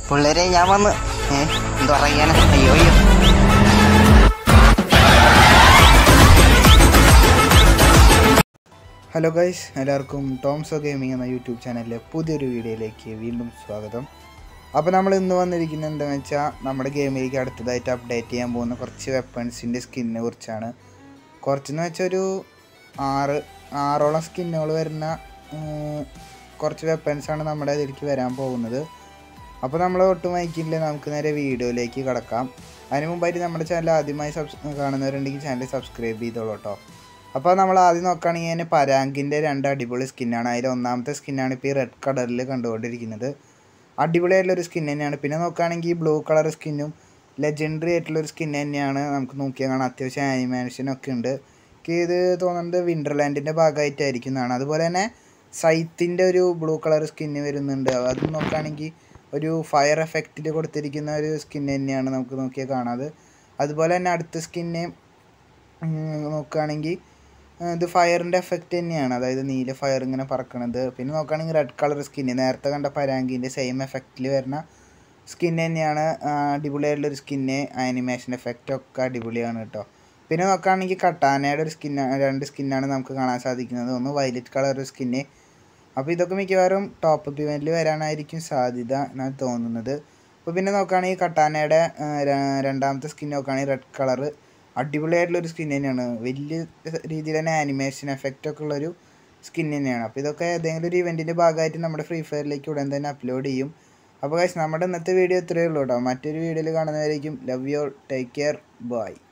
പിള്ളേരെ ഞാൻ വന്ന് ഏ എന്ത് പറയാനാ അയ്യോ അയ്യോ ഹലോ ഗൈസ് എല്ലാവർക്കും ടോംസോ ഗെയിമിംഗ് എന്ന യൂട്യൂബ് ചാനലിലെ പുതിയൊരു വീഡിയോയിലേക്ക് വീണ്ടും സ്വാഗതം അപ്പോൾ നമ്മൾ ഇന്ന് വന്നിരിക്കുന്നത് എന്താണെന്ന് വെച്ചാൽ നമ്മുടെ ഗെയിമിലേക്ക് അടുത്തതായിട്ട് അപ്ഡേറ്റ് ചെയ്യാൻ പോകുന്ന കുറച്ച് വെപ്പൺസിൻ്റെ സ്കിന്നിനെ കുറിച്ചാണ് കുറച്ചെന്ന് വെച്ചാൽ ഒരു ആറ് ആറോളം സ്കിന്നുകൾ വരുന്ന ഉം, കുറച്ച് വെപ്പൺസാണ് നമ്മുടെ ഇതിലേക്ക് വരാൻ പോകുന്നത് അപ്പോൾ നമ്മൾ ഒട്ടും വൈകില്ല നമുക്ക് നേരെ വീഡിയോയിലേക്ക് കിടക്കാം അതിന് മുമ്പായിട്ട് നമ്മുടെ ചാനൽ ആദ്യമായി സബ്സ് കാണുന്നവരുണ്ടെങ്കിൽ ചാനൽ സബ്സ്ക്രൈബ് ചെയ്തോളൂ കേട്ടോ അപ്പോൾ നമ്മൾ ആദ്യം നോക്കുകയാണെങ്കിൽ തന്നെ പരാങ്കിൻ്റെ രണ്ട് അടിപൊളി സ്കിന്നാണ് അതിൽ ഒന്നാമത്തെ സ്കിന്നാണ് ഇപ്പോൾ ഈ റെഡ് കളറിൽ കണ്ടുകൊണ്ടിരിക്കുന്നത് അടിപൊളിയായിട്ടുള്ളൊരു സ്കിൻ തന്നെയാണ് പിന്നെ നോക്കുകയാണെങ്കിൽ ഈ ബ്ലൂ കളർ സ്കിന്നും ലെജൻഡറി ആയിട്ടുള്ളൊരു സ്കിൻ തന്നെയാണ് നമുക്ക് നോക്കിയാൽ കാണാം അത്യാവശ്യം ആനിമേഷനൊക്കെ ഉണ്ട് എനിക്ക് ഇത് തോന്നുന്നത് വിൻ്റർലാൻഡിൻ്റെ ഭാഗമായിട്ടായിരിക്കും എന്നാണ് അതുപോലെ തന്നെ സൈത്തിൻ്റെ ഒരു ബ്ലൂ കളർ സ്കിന്ന് വരുന്നുണ്ട് അത് നോക്കുകയാണെങ്കിൽ ഒരു ഫയർ എഫക്റ്റിൽ കൊടുത്തിരിക്കുന്ന ഒരു സ്കിൻ തന്നെയാണ് നമുക്ക് നോക്കിയാൽ കാണാത് അതുപോലെ തന്നെ അടുത്ത സ്കിന്ന് നോക്കുകയാണെങ്കിൽ ഇത് ഫയറിൻ്റെ എഫക്റ്റ് തന്നെയാണ് അതായത് നീല ഫയർ ഇങ്ങനെ പറക്കണത് പിന്നെ നോക്കുകയാണെങ്കിൽ റെഡ് കളർ സ്കിന്ന് നേരത്തെ കണ്ട പരാങ്കിൻ്റെ സെയിം എഫക്റ്റിൽ വരുന്ന സ്കിൻ തന്നെയാണ് ആ, അടിപൊളിയായിട്ടുള്ളൊരു സ്കിന്ന് ആനിമേഷൻ എഫക്റ്റ് ഒക്കെ അടിപൊളിയാണ് കേട്ടോ പിന്നെ നോക്കുകയാണെങ്കിൽ കട്ടാനയുടെ ഒരു സ്കിന്ന രണ്ട് സ്കിന്നാണ് നമുക്ക് കാണാൻ സാധിക്കുന്നത് ഒന്ന് വയലറ്റ് കളർ സ്കിന്ന് അപ്പോൾ ഇതൊക്കെ മിക്കവാറും ടോപ്പ് അപ്പ് ഇവൻറ്റിൽ വരാനായിരിക്കും സാധ്യത എന്നാണ് തോന്നുന്നത് അപ്പോൾ പിന്നെ നോക്കുകയാണെങ്കിൽ കട്ടാനയുടെ ആ, ര- രണ്ടാമത്തെ സ്കിൻ നോക്കുകയാണെങ്കിൽ റെഡ് കളറ് അടിപൊളിയായിട്ടുള്ളൊരു സ്കിൻ തന്നെയാണ് വലിയ രീതിയിൽ തന്നെ ആനിമേഷൻ എഫക്റ്റ് ഒക്കെ ഉള്ളൊരു സ്കിൻ തന്നെയാണ് അപ്പോൾ ഇതൊക്കെ ഏതെങ്കിലും ഒരു ഇവൻറ്റിൻ്റെ ഭാഗമായിട്ട് നമ്മുടെ ഫ്രീ ഫയറിലേക്ക് ഉടൻ തന്നെ അപ്ലോഡ് ചെയ്യും അപ്പോൾ ഗൈസ് നമ്മുടെ ഇന്നത്തെ വീഡിയോ ഇത്രയേ ഉള്ളൂ കേട്ടോ മറ്റൊരു വീഡിയോയിൽ കാണുന്നവരായിരിക്കും love you take care by